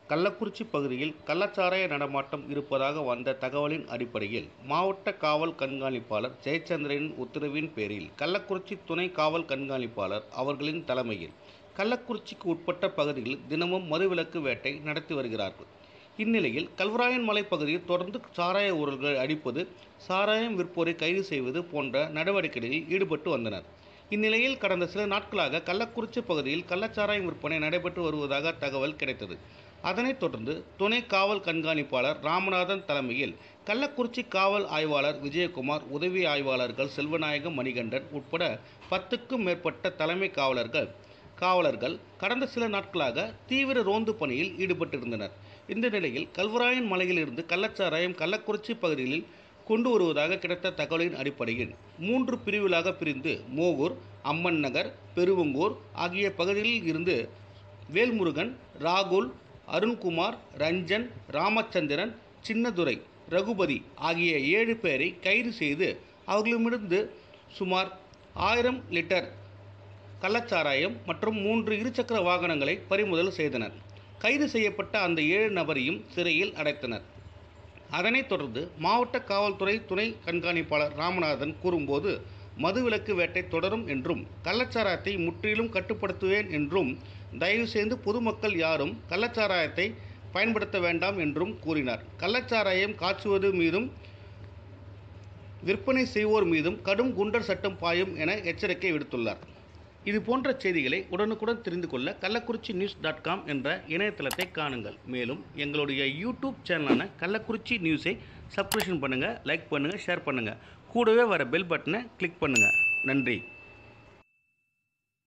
கள்ளக்குறிச்சி பகுதியில் கள்ளச்சாராய நடமாட்டம் இருப்பதாக வந்த தகவலின் அடிப்படையில் மாவட்ட காவல் கண்காணிப்பாளர் ஜெயச்சந்திரனின் உத்தரவின் பேரில் கள்ளக்குறிச்சி துணை காவல் கண்காணிப்பாளர் அவர்களின் தலைமையில் கள்ளக்குறிச்சிக்கு உட்பட்ட பகுதிகளில் தினமும் மதுவிலக்கு வேட்டை நடத்தி வருகிறார்கள் இந்நிலையில் கல்வராயன் மலை பகுதியில் தொடர்ந்து சாராய ஊழல்களை அடிப்பது சாராயம் விற்போரை கைது செய்வது போன்ற நடவடிக்கைகளில் ஈடுபட்டு வந்தனர் இந்நிலையில் கடந்த சில நாட்களாக கள்ளக்குறிச்சி பகுதியில் கள்ளச்சாராயம் விற்பனை நடைபெற்று வருவதாக தகவல் கிடைத்தது அதனைத் தொடர்ந்து துணை காவல் கண்காணிப்பாளர் ராமநாதன் தலைமையில் கள்ளக்குறிச்சி காவல் ஆய்வாளர் விஜயகுமார் உதவி ஆய்வாளர்கள் செல்வநாயகம் மணிகண்டன் உட்பட பத்துக்கும் மேற்பட்ட தலைமை காவலர்கள் காவலர்கள் கடந்த சில நாட்களாக தீவிர ரோந்து பணியில் ஈடுபட்டிருந்தனர் இந்த நிலையில் கல்வராயன் மலையிலிருந்து கள்ளச்சாராயம் கள்ளக்குறிச்சி பகுதியில் கொண்டு வருவதாக கிடைத்த தகவலின் அடிப்படையில் மூன்று பிரிவுகளாக பிரிந்து மோகூர் அம்மன் நகர் பெருவங்கூர் ஆகிய பகுதிகளில் இருந்து வேல்முருகன் ராகுல் அருண்குமார் ரஞ்சன் ராமச்சந்திரன் சின்னதுரை ரகுபதி ஆகிய ஏழு பேரை கைது செய்து அவர்களிடமிருந்து சுமார் ஆயிரம் லிட்டர் கள்ளச்சாராயம் மற்றும் மூன்று இருசக்கர வாகனங்களை பறிமுதல் செய்தனர் கைது செய்யப்பட்ட அந்த ஏழு நபரையும் சிறையில் அடைத்தனர் அதனைத் தொடர்ந்து மாவட்ட காவல்துறை துணை கண்காணிப்பாளர் ராமநாதன் கூறும்போது மதுவிலக்கு வேட்டை தொடரும் என்றும் கள்ளச்சாராயத்தை முற்றிலும் கட்டுப்படுத்துவேன் என்றும் தயவு செய்து பொதுமக்கள் யாரும் கள்ளச்சாராயத்தை பயன்படுத்த வேண்டாம் என்றும் கூறினார் கள்ளச்சாராயம் காய்ச்சுவது மீதும் விற்பனை செய்வோர் மீதும் கடும் குண்டர் சட்டம் பாயும் என எச்சரிக்கை விடுத்துள்ளார் இது போன்ற செய்திகளை உடனுக்குடன் தெரிந்து கொள்ள கள்ளக்குறிச்சி நியூஸ் டாட் காம் என்ற இணையதளத்தை காணுங்கள் மேலும் எங்களுடைய யூடியூப் சேனலான கள்ளக்குறிச்சி நியூஸை சப்ஸ்கிரிப்ஷன் பண்ணுங்கள் லைக் பண்ணுங்கள் ஷேர் பண்ணுங்கள் கூடவே வர பெல் பட்டனை கிளிக் பண்ணுங்கள் நன்றி